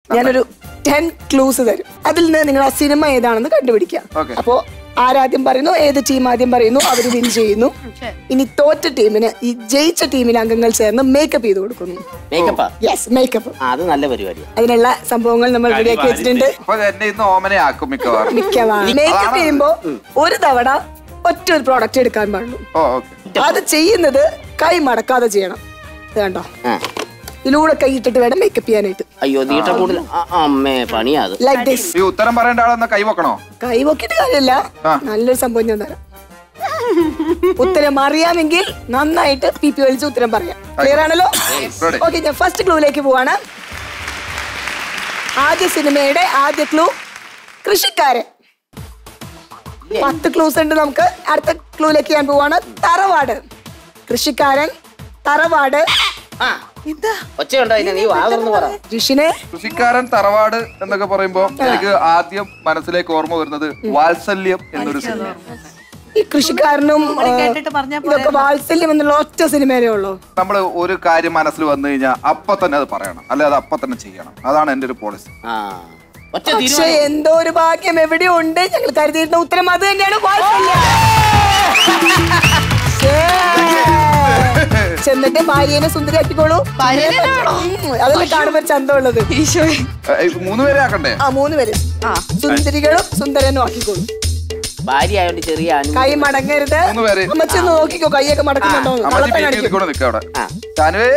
ഞാനൊരു ten clues തരും അതിൽ നിന്ന് നിങ്ങൾ ആ സിനിമ ഏതാണെന്ന് കണ്ടുപിടിക്കുക Okay. അപ്പോ ആരാദ്യം പറയുന്നു ഏത് ടീം ആദ്യം പറയുന്നു അവർ വിൻ ചെയ്യുന്നു ഇനി തോറ്റ ടീമിന് ഈ ജയിച്ച ടീമിലെ അംഗങ്ങൾ ചേർന്ന് മേക്കപ്പ് ചെയ്ത് കൊടുക്കുന്നു മേക്കപ്പാ യെസ് മേക്കപ്പ് ആ അത് നല്ല പരിപാടിയാണ് അതിനുള്ള സംഭവങ്ങൾ നമ്മൾ റെഡിയാക്കി വെച്ചിട്ടുണ്ട് അപ്പൊ എന്നെ ഇന്ന് ഓമനയാക്കും മിക്കവാറും മിക്കവാറും മേക്കപ്പ് ചെയ്യുമ്പോ ഒരു തവണ ഒറ്റ ഒരു പ്രോഡക്റ്റ് എടുക്കാൻ പാടുള്ളൂ ഓ ഓക്കെ അത് ചെയ്യുന്നത് കൈ മടക്കാതെ ചെയ്യണം ഇത് കണ്ടോ ആ. ഇതിലൂടെ കൈ ഇട്ടിട്ട് വേണം മേക്കപ്പ് ചെയ്യാനായിട്ട് അയ്യോ തീട്ട കൂടുതൽ ആ, അമ്മേ പണിയാ അത് ലൈക്ക് ദിസ് ഈ ഉത്തരം പറയേണ്ട ആളെന്നാ കൈ വെക്കണോ കൈ പൊക്കിട്ട് കാര്യമില്ല ആ. നല്ലൊരു സംഭവം ഞാൻ തരാം ഉത്തരം അറിയാമെങ്കിൽ നന്നായിട്ട് പി പി വലിച്ച് ഉത്തരം പറയാം ക്ലിയർ ആണല്ലോ Ready. ഓക്കെ ഞാൻ ഫസ്റ്റ് ക്ലൂയിലേക്ക് പോവാണ് ആദ്യ സിനിമയുടെ ആദ്യ ക്ലൂ കൃഷിക്കാരൻ പത്ത് ക്ലൂസ് ഉണ്ട് നമുക്ക് അടുത്ത ക്ലൂയിലേക്ക് ഞാൻ പോവാണ് തറവാട് കൃഷിക്കാരൻ തറവാട് ആ ഒച്ചയുണ്ടോ അതിന് നീ വാ തുറന്ന് പറ ഋഷിനെ കൃഷിക്കാരൻ തറവാട് എന്നൊക്കെ പറയുമ്പോ എനിക്ക് ആദ്യം മനസ്സിലേക്ക് ഓർമ്മ വരുന്നത് വാത്സല്യം എന്നൊരു സിനിമ ഈ കൃഷിക്കാരനും ആ, കേട്ടിട്ട് പറഞ്ഞാ ഇതൊക്കെ വാത്സല്യം എന്നുള്ള ഒറ്റ സിനിമയിലേ ഉള്ളൂ നമ്മൾ ഒരു കാര്യം മനസ്സിൽ വന്നു കഴിഞ്ഞാൽ അപ്പൊ തന്നെ അത് പറയണം അല്ലെ അത് അപ്പൊ തന്നെ ചെയ്യണം അതാണ് എന്റെ ഒരു പോളിസി ആ ഒറ്റ പക്ഷെ തീരുമാനം എന്തോ ഒരു ഭാഗ്യം എവിടെയോ ഉണ്ട് ഞങ്ങൾ കരുതിയിരുന്ന ഉത്തരം അത് തന്നെയാണ് വാത്സല്യം. ശ്ശേ. ചെന്നിട്ട് ഭാര്യനെ സുന്ദരിയാക്കിക്കോളൂ ഉം, അതല്ലേ കാണുമ്പോ ചന്തമുള്ളത് മൂന്ന് പേരെ ആക്കണ്ടേ ആ മൂന്ന് പേര് സുന്ദരികളും സുന്ദരനും ആക്കിക്കോളൂ ഭാര്യ ആയതുകൊണ്ട് ചെറിയ അനു കൈ മടങ്ങരുത് മൂന്ന് പേര്. അമ്മച്ചി ഒന്ന് നോക്കിക്കോ കൈയൊക്കെ മടക്കുന്നുണ്ടോ എന്ന്. അമ്മച്ചി കള്ളത്തരം പീക്ക് കാണിക്കും. നിൽക്കണോ നിക്ക അവിടെ ആ. ചാനുവേ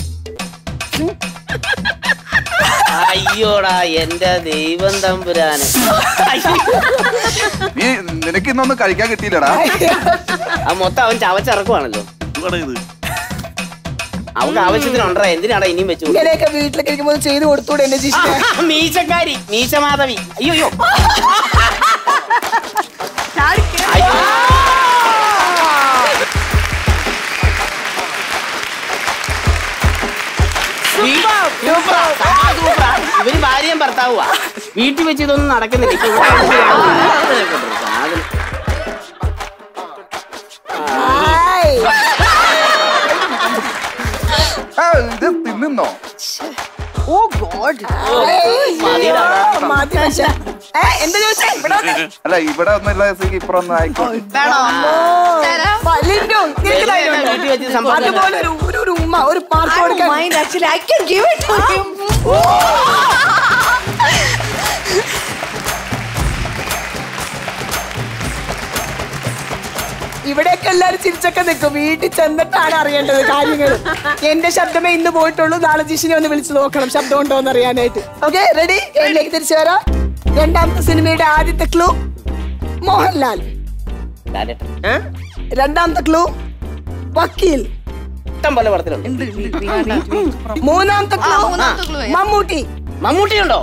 അയ്യോടാ എന്റെ ദൈവം തമ്പുരാന് നീ നിനക്ക് ഇന്നൊന്നും കഴിക്കാൻ കിട്ടിയില്ലടാ അത് മൊത്തം അവൻ ചവച്ചിറക്കുവാണല്ലോ അവൾക്ക് ആവശ്യത്തിനുണ്ടോ എന്തിനാടാ ഇനിയും വെച്ചു കൊടുത്തത്? ഇങ്ങനെയൊക്കെ വീട്ടിലേക്ക് ഇരിക്കുമ്പോൾ ചെയ്ത് കൊടുത്തൂടെ എന്റെ ജിഷ്ണ ആ, മീശക്കാരി മീശമാധവി അയ്യോ അയ്യോ അയ്യോ വീ- സൂപ്പറാ, സൂപ്പറാ, സൂപ്പറാ. ഇവര് ഭാര്യയും ഭർത്താവുവാ വീട്ടിൽ വെച്ച് ഇതൊന്നും നടക്കുന്നില്ല ഇപ്പൊ ഇവിടെ സാധനം. ആ, ഇത് തിന്നുന്നോ ഓ ഗോഡ് മതിയെടാ. മതി പക്ഷെ ഏ, എന്താ ചോദിച്ചേ ഇവിടെ വന്നേ. അല്ല ഇവിടെ ഒന്നുമില്ല സ്ഥിതിക്ക് ഇപ്പുറം ഒന്ന് ആയിക്കോ പല്ലിന്റെ നിനക്ക് ധൈര്യം ഉണ്ടോ? വീട്ടിൽ വെച്ച് സംഭവം അതുപോലെ ഒരു ഒരു- ഒരു ഉമ്മ ഒരു മാർക്ക് കൊടുക്കാൻ ഇവിടെയൊക്കെ എല്ലാരും ചിരിച്ചൊക്കെ നിൽക്കും വീട്ടിൽ ചെന്നിട്ടാണ് അറിയേണ്ടത് കാര്യങ്ങൾ എന്റെ ശബ്ദമേ ഇന്ന് പോയിട്ടുള്ളൂ നാളെ ജിഷിനെ ഒന്ന് വിളിച്ചു നോക്കണം ശബ്ദം ഉണ്ടോ എന്ന് അറിയാനായിട്ട് ഓക്കെ റെഡി എന്നിലേക്ക് തിരിച്ചു വരാം രണ്ടാമത്തെ സിനിമയുടെ ആദ്യത്തെ ക്ലൂ മോഹൻലാൽ ലാലേട്ടൻ. രണ്ടാമത്തെ ക്ലൂ വക്കീൽ ഇഷ്ടം പോലെ പടത്തിലുണ്ട് മൂന്നാമത്തെ ക്ലൂ മൂന്നാമത്തെ clue ഏ? മമ്മൂട്ടി മമ്മൂട്ടിയുണ്ടോ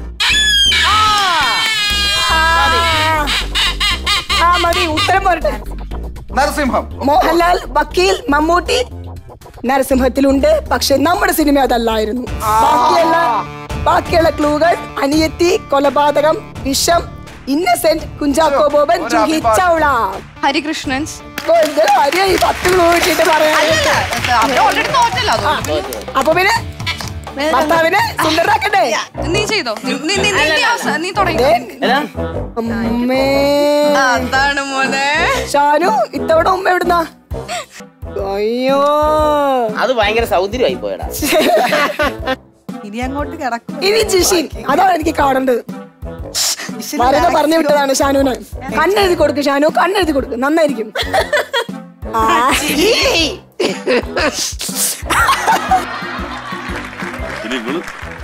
ആ മതി ഉത്തരം പോരട്ടെ നരസിംഹം മോഹൻലാൽ വക്കീൽ മമ്മൂട്ടി നരസിംഹത്തിലുണ്ട് പക്ഷെ നമ്മുടെ സിനിമ അതല്ലായിരുന്നു ബാക്കിയുള്ള ബാക്കിയുള്ള ക്ലൂകൾ അനിയത്തി കൊലപാതകം വിഷം ഇന്നസെന്റ് കുഞ്ചാക്കോ ബോബൻ ഒരു ജൂഹി അഭിപ്രായം. ചൗള ഹരികൃഷ്ണൻസ് ഓ, എന്ത് കാര്യാ ഈ പത്ത് ക്ലൂ കിട്ടിയിട്ട് പറയാനായിട്ട് ഓൾറെഡി തോറ്റല്ലോ അതുകൊണ്ട്. അപ്പൊ പിന്നെ ഭർത്താവിനെ സുന്ദരാക്കട്ടെ നീ ചെയ്തോ നീ- നീ- നീ- നീ- നീ അവസാനം- നീ തുടങ്ങി ഏതാ അമ്മേ അതാണ് മോനെ ഷാനു ഇത്തവണ ഉമ്മ എവിടുന്നാ അയ്യോ അത് ഭയങ്കര സൗന്ദര്യമായി പോയടാ ഇനി അങ്ങോട്ട് കിടക്കും ഇനി ജിഷിൻ അതാണ് എനിക്ക് കാണേണ്ടത് മരുന്ന് പറഞ്ഞു വിട്ടതാണ് ഷാനുവിന് കണ്ണെഴുതി കൊടുക്ക് ഷാനു കണ്ണെഴുതി കൊടുക്ക് നന്നായിരിക്കും ആ. പിന്നെ ഇവള്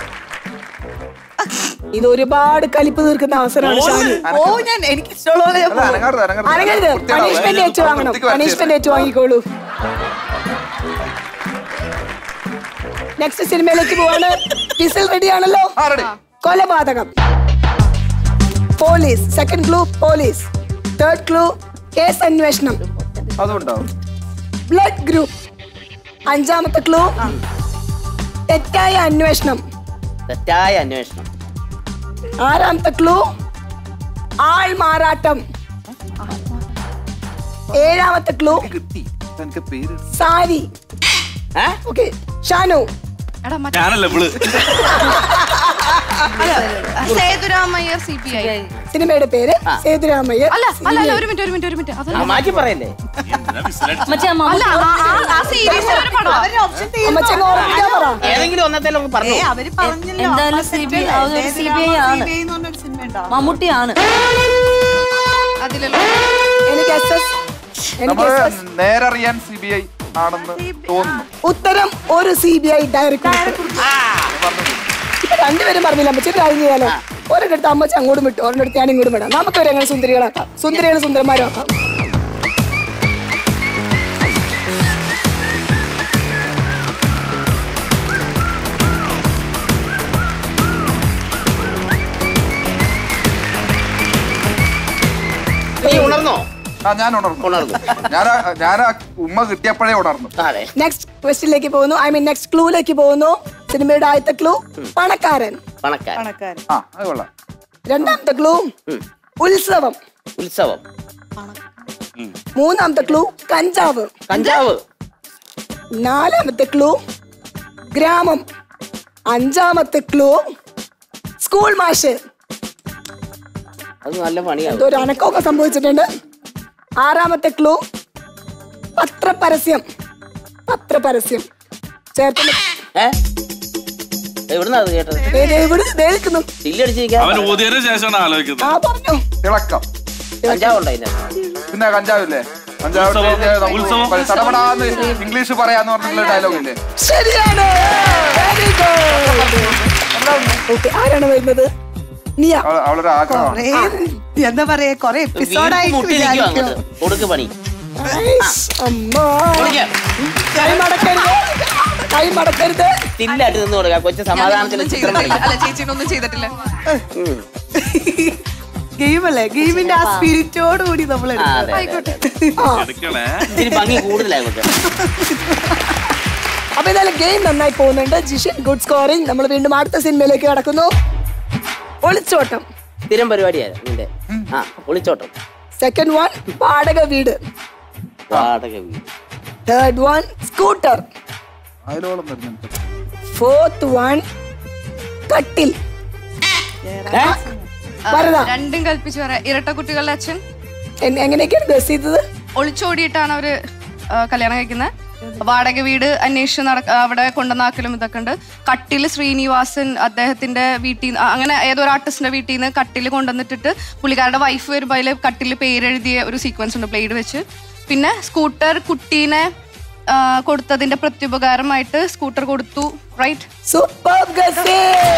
ഇത് ഒരുപാട് കലിപ്പ് തീർക്കുന്ന അവസരമാണ് ഷാനു ഓ ഞാൻ എനിക്ക് ഇഷ്ടമുള്ള പോലെ ഞാൻ അല്ല അനങ്ങാറുത് അനങ്ങരുത് അനങ്ങരുത് പണിഷ്മെന്റ് ഏറ്റു വാങ്ങണം പണിഷ്മെന്റ് ഏറ്റു വാങ്ങിക്കോളൂ നെക്സ്റ്റ് സിനിമയിലേക്ക് പോവാണ് വിസിൽ റെഡി ആണല്ലോ ആ റെഡി കൊലപാതകം police second clue police third clue case അന്വേഷണം അതുണ്ടാവും ബ്ലഡ് ഗ്രൂപ്പ് അഞ്ചാമത്തെ ക്ലൂ തെറ്റായ അന്വേഷണം തെറ്റായ അന്വേഷണം ആറാമത്തെ ക്ലൂ ആൾ മാറാട്ടം ഏഴാമത്തെ ക്ലൂ കിട്ടി എനിക്ക് പേര് സാരി ഏ? ഓക്കെ ഷാനു എടാ മറ്റേ ഞാനല്ല ഇവള് സേതുരാമയ്യർ സി പി ഐ സിനിമയുടെ പേര് സേതുരാമയ്യ അല്ല അല്ല അല്ല ഒരു മിനിറ്റ് ഒരു മിനിറ്റ് ഒരു മിനിറ്റ് അതല്ല ആ, മാറ്റി പറയല്ലേ എന്തിനാ വിസിലടിച്ച് മറ്റേ അല്ല മമ്മൂട്ടി ആ- ആ- ആ സീരീസിൽ ഒരു പടം അമ്മച്ചങ്ങ് ഓർമ്മിക്കാൻ പറ ഏതെങ്കിലും ഒന്നത്തെ പറഞ്ഞു അവര് പറഞ്ഞല്ലോ എന്തായാലും സി ബി ഐ അതൊരു സി ബി ഐ ആണ് സിനിമ ഉണ്ടോ മമ്മൂട്ടിയാണ് അതിലല്ലോ എനിക്ക് എസ് എസ് എനിക്ക് നമ്മള് എസ് എസ് നേരറിയാൻ സി ബി ഐ ആണെന്ന് തോന്നുന്നു ഉത്തരം ഒരു സി ബി ഐ ഡയറക്ടർ ഇപ്പൊ രണ്ടുപേരും പറഞ്ഞില്ല അമ്മച്ചി ഒരു കാര്യം ചെയ്യാലോ ഒരെടുത്ത് അമ്മച്ചി അങ്ങോട്ടും വിട്ടു ഒരെടുത്ത് ഞാൻ ഇങ്ങോട്ടും വിടാം നമുക്ക് ഒരു അങ്ങനെ സുന്ദരികളാക്കാം സുന്ദരികൾ സുന്ദരന്മാരും ആക്കാം നീ ഉണർന്നോ ആ ഞാൻ ഉണർന്നു ഉണർന്നു ഞാൻ ഞാൻ ആ ഉമ്മ കിട്ടിയപ്പോഴേ ഉണർന്നു അതെ നെക്സ്റ്റ് ക്വസ്റ്റിലേക്ക് പോകുന്നു ഐ മീൻ നെക്സ്റ്റ് ക്ലൂലേക്ക് പോകുന്നു സിനിമയുടെ ആദ്യത്തെ ക്ലൂ പണക്കാരൻ പണക്കാരൻ പണക്കാരൻ ആ അത് കൊള്ളാം രണ്ടാമത്തെ ക്ലൂ ഉത്സവം ഉത്സവം മൂന്നാമത്തെ ക്ലൂ കഞ്ചാവ് കഞ്ചാവ് നാലാമത്തെ ക്ലൂ ഗ്രാമം അഞ്ചാമത്തെ ക്ലൂ സ്കൂൾ മാഷ് അത് നല്ല പണിയാവും ഇതൊരു അനക്കമൊക്കെ സംഭവിച്ചിട്ടുണ്ട് ആറാമത്തെ ക്ലൂ പത്രപരസ്യം പത്രപരസ്യം ചേർത്ത് ഏ എവിടുന്നാ അത് കേട്ടത് എവിടെ ദേഹിക്കുന്നു ചില്ലടിച്ചിരിക്കാൻ അവൻ ഊതിയതിനു ശേഷമാണ് ആലോചിക്കുന്നത് ആ പറഞ്ഞു തിളക്കം കഞ്ചാവ് ഉണ്ടോ അതിന്റെ പിന്നെ കഞ്ചാവില്ലേ കഞ്ചാവ് ഉത്സവം. ഇട്ട് കഴിഞ്ഞാൽ നമുക്ക് ഉത്സവം. പ- തടപടാന്ന് ഇംഗ്ലീഷ് പറയാന്ന് പറഞ്ഞിട്ടുള്ള ഡയലോഗ് ഇല്ലേ ശരിയാണ് വെരി ഗുഡ് ഓക്കെ ആരാണ് വരുന്നത് നിയ അവ- അവളൊരു ആഗ്രഹമാണ് കൊറേ എന്താ പറയാ കൊറേ എപ്പിസോഡായിട്ട് മുട്ടിയിരിക്കും വിചാരിക്കും അങ്ങോട്ട് കൊടുക്ക് പണി ഐസ്, അമ്മാ. വിളിക്കാം. കൈ മടക്കരുത് കൈ മടക്കരുത് സ്റ്റില്ലായിട്ട് നിന്ന് കൊടുക്കുക കൊച്ചു സമാധാനത്തിൽ ഒന്നും ചിത്രം ചെയ്തിട്ടില്ല കളിക്കാം അല്ല ചേച്ചിനൊന്നും ചെയ്തിട്ടില്ല ഗെയിം അല്ലേ ഗെയിമിന്റെ ആ സ്പിരിറ്റോട് കൂടി നമ്മൾ ആ, അതെ, അതെ, അതെ. എടുക്കണേ ഇച്ചിരി ഭംഗി കൂടുതലായി കൊച്ചു അപ്പൊ എന്തായാലും ഗെയിം നന്നായി പോകുന്നുണ്ട് ജിഷൻ ഗുഡ് സ്കോറിംഗ് നമ്മൾ വീണ്ടും അടുത്ത സിനിമയിലേക്ക് കടക്കുന്നു ഒളിച്ചോട്ടം സ്ഥിരം പരിപാടിയായിരുന്നു നിന്റെ ആ ഒളിച്ചോട്ടം സെക്കൻഡ് വൺ വാടക വീട് വാടക വീട് തേർഡ് വൺ സ്കൂട്ടർ അതിലോളം വരുന്നുണ്ട് ഫോർത്ത് വൺ കട്ടിൽ ഏ? വരദ രണ്ടും കൽപ്പിച്ച് പറയാം ഇരട്ട കുട്ടികളുടെ അച്ഛൻ എ- എങ്ങനെയൊക്കെയാണ് ഗസ് ചെയ്തത് ഒളിച്ചോടിയിട്ടാണ് അവര് ആ, കല്യാണം കഴിക്കുന്നത് വാടക വീട് അന്വേഷിച്ച് നടക്ക അവിടെ കൊണ്ടുവന്നാക്കലും ഇതൊക്കെ ഉണ്ട് കട്ടില് ശ്രീനിവാസൻ അദ്ദേഹത്തിന്റെ വീട്ടിൽ നിന്ന് അങ്ങനെ ഏതോ ഒരു ആർട്ടിസ്റ്റിന്റെ വീട്ടിൽ നിന്ന് കട്ടില് കൊണ്ടുവന്നിട്ടിട്ട് പുള്ളിക്കാരുടെ വൈഫ് വരുമ്പോൾ അതിൽ കട്ടില് പേരെഴുതിയ ഒരു സീക്വൻസ് ഉണ്ട് പ്ലേഡ് വെച്ച് പിന്നെ സ്കൂട്ടർ കുട്ടീനെ ആ, കൊടുത്തതിന്റെ പ്രത്യുപകാരമായിട്ട് സ്കൂട്ടർ കൊടുത്തു റൈറ്റ് സൂപ്പർ ഗസ്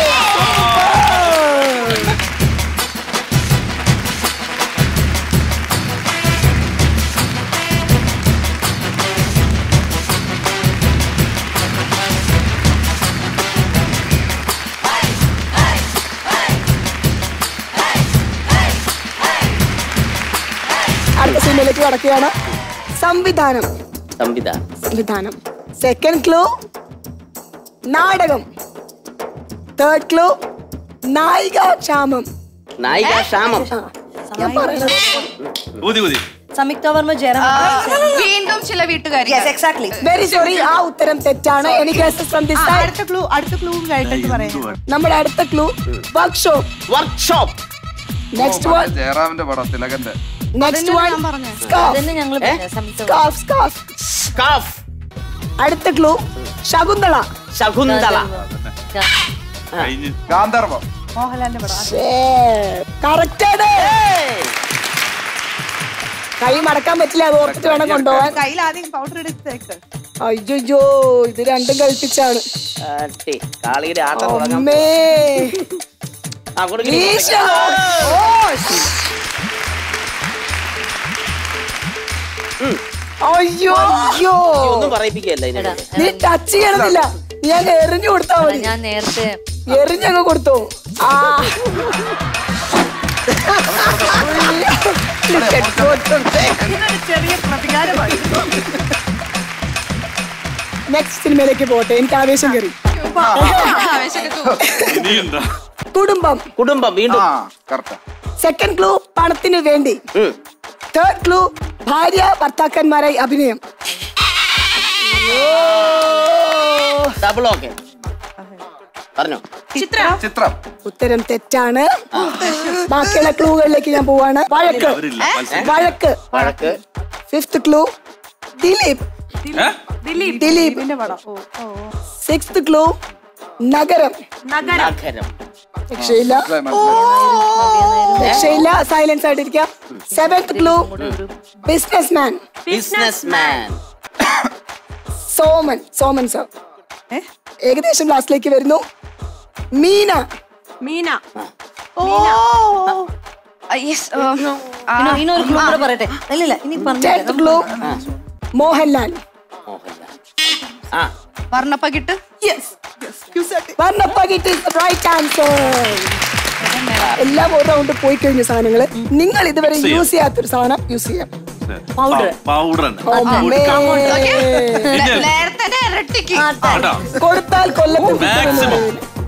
അടുത്ത സിനിമയിലേക്ക് കടക്കുകയാണ് സംവിധാനം സംവിധാനം സംവിധാനം സെക്കൻഡ് ക്ലൂ നാടകം തേർഡ് ക്ലൂ നായിക ക്ഷാമം നായിക ക്ഷാമം ആ, ഞാൻ പറയണത് ഊതി ഊതി സംയുക്ത വർമ്മ ജയറാം വീണ്ടും ചില വീട്ടുകാരി എക്സാക്ട്ലി വെരി സോറി ആ ഉത്തരം തെറ്റാണ് എനിക്ക് from this side. അടുത്ത ക്ലൂ അടുത്ത ക്ലൂവും കഴിഞ്ഞിട്ട് പറയാം നമ്മുടെ അടുത്ത clue workshop workshop next one ജയറാമിന്റെ പടം തിലകന്റെ നെക്സ്റ്റ് വൺ ഞാൻ പറഞ്ഞത് സ്കാഫ് അതന്നെ ഞങ്ങൾ സംയുക്ത സ്കാഫ് സ്കാഫ് സ്കാഫ് അടുത്ത ക്ലൂ ശകുന്തള ശകുന്തള കഴിഞ്ഞ് ഗാന്ധർവം മോഹൻലാലിന്റെ പടം കറക്റ്റ് ആണ് കൈ മടക്കാൻ പറ്റില്ല അത് ഓർത്തിട്ട് വേണം കൊണ്ടുപോവാൻ കയ്യിൽ ആദ്യം പൗഡർ എടുത്തേക്ക് അയ്യോ ഇത് രണ്ടും കൽപ്പിച്ചാണ് ആട്ടി. കാളിയുടെ ആട്ടം തുടങ്ങാം അമ്മേ ആ കൊടുക്ക് ഈശ. ഓ, ശ്. അയ്യോ അയ്യോ ഒന്നും പറയിപ്പിക്കുകയല്ല ഇതിനെ നീ ടച്ച് ചെയ്യണമെന്നില്ല നീ അങ്ങ് എറിഞ്ഞു കൊടുത്താ മതി ഞാൻ നേരത്തെ എറിഞ്ഞങ്ങ് കൊടുത്തു ആ ചെറിയ പ്രതികാരമാണ് നെക്സ്റ്റ് സിനിമയിലേക്ക് പോട്ടെ എനിക്ക് ആവേശം കയറി ആവേശമൊക്കെ തൂക്കും. ഇനിയുണ്ടോ കുടുംബം കുടുംബം വീണ്ടും ആ കറക്റ്റാ സെക്കൻഡ് ക്ലൂ പണത്തിന് വേണ്ടി ഉം. തേർഡ് ക്ലൂ ഭാര്യ ഭർത്താക്കന്മാരായി അഭിനയം ഡബിൾ ഓക്കെ പറഞ്ഞോ ചിത്രം ഉത്തരം തെറ്റാണ് ബാക്കിയുള്ള ക്ലൂകളിലേക്ക് ഞാൻ പോവാണ് വഴക്ക് അവരില്ല മത്സരം വഴക്ക് വഴക്ക് ഫിഫ്ത് ക്ലൂ ദിലീപ് ഏ? ദിലീപ് ദിലീപ് ദിലീപിന്റെ പടം ഓ ഓ ഓ. സിക്സ്ത് ക്ലൂ നഗരം നഗരം നഗരം രക്ഷയില്ല മനസ്സിലായി, മനസ്സിലായി. രക്ഷയില്ല സൈലൻസ് ആയിട്ടിരിക്കാം seventh clue businessman businessman Soman Soman sir ഏ? ഏകദേശം ലാസ്റ്റിലേക്ക് വരുന്നു മീന മീന യെസ് ഇനി- ഇനി ഒരു ക്ലൂ കൂടെ പറയട്ടെ ഇല്ലില്ല ഇനി ടെൻത്ത് പറഞ്ഞു ക്ലൂ മോഹൻലാൽ മോഹൻലാൽ ആ വർണ്ണപ്പകിട്ട് വർണ്ണപ്പകിട്ട് റൈറ്റ് ആൻസർ എല്ലാം ഒരു റൗണ്ട് പോയി കഴിഞ്ഞ സാധനങ്ങള് നിങ്ങൾ ഇതുവരെ യൂസ് ചെയ്യാത്തൊരു സാധനം യൂസ് ചെയ്യാം പൗഡർ പൗഡർ അമ്മേ. നേരത്തെ ഇരട്ടിക്ക് കേട്ടോ കൊടുത്താൽ കൊല്ലത്തിൽ മാക്സിമം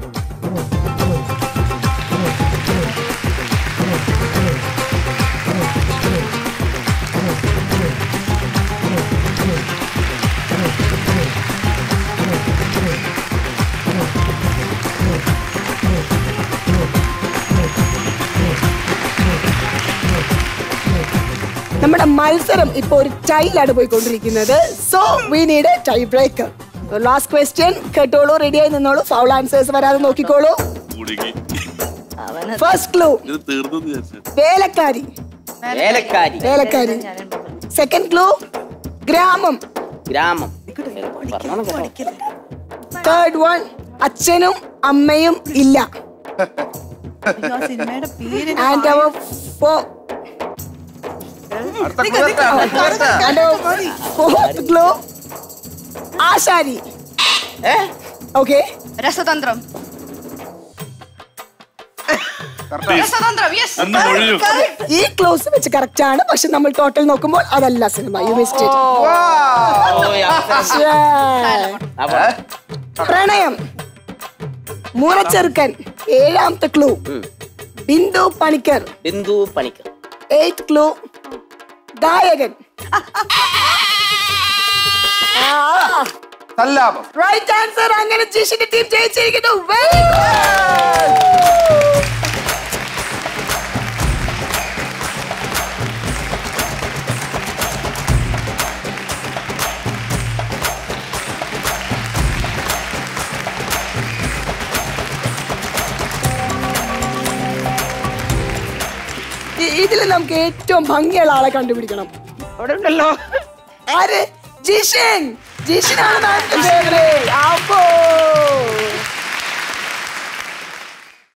നമ്മുടെ മത്സരം ഇപ്പൊ ഒരു ടൈലാണ് പോയിക്കൊണ്ടിരിക്കുന്നത് so we need a tie breaker last question കേട്ടോളൂ റെഡിയായി നിന്നോളൂ ഫൗൾ ആൻസേഴ്സ് വരാതെ നോക്കിക്കോളൂ കുടുങ്ങി ഫസ്റ്റ് ക്ലൂ ഇത് തീർന്നു വിചാരിച്ചു വേലക്കാരി വേലക്കാരി വേലക്കാരി സെക്കൻഡ് ക്ലൂ ഗ്രാമം ഗ്രാമം പറഞ്ഞോളാം കേട്ടോ. തേർഡ് വൺ അച്ഛനും അമ്മയും ഇല്ല അയ്യോ, ആ സിനിമയുടെ പേര് ആൻഡ് അവർ അടുത്ത clue എന്താ? അടുത്ത clue എന്താ? ഫോർത്ത് ക്ലൂ ആശാരി ഏ? ഓക്കെ രസതന്ത്രം Correct ആ. രസതന്ത്രം യെസ് ഒന്ന് ഒഴിയും ഈ ക്ലോസ് വെച്ച് കറക്റ്റ് ആണ് പക്ഷെ നമ്മൾ ടോട്ടൽ നോക്കുമ്പോൾ അതല്ല സിനിമ യു മിസ്റ്റേ ഓ, യാ. അപ്പൊ പ്രണയം മൂറച്ചെറുക്കൻ ഏഴാമത്തെ clue Bindu Panicker Bindu Panicker eight clue ഗായകൻ സല്ലാപം റൈറ്റ് ആൻസർ അങ്ങനെ ജിഷിന്റെ ടീം ജയിച്ചിരിക്കുന്നു വെരി ഗുഡ് ഇതിൽ നമുക്ക് ഏറ്റവും ഭംഗിയുള്ള ആളെ കണ്ടുപിടിക്കണം അവിടെ ഉണ്ടല്ലോ ആര് ജിഷൻ ജിഷനാണ് നാട്ടിലെ favourite. അപ്പോ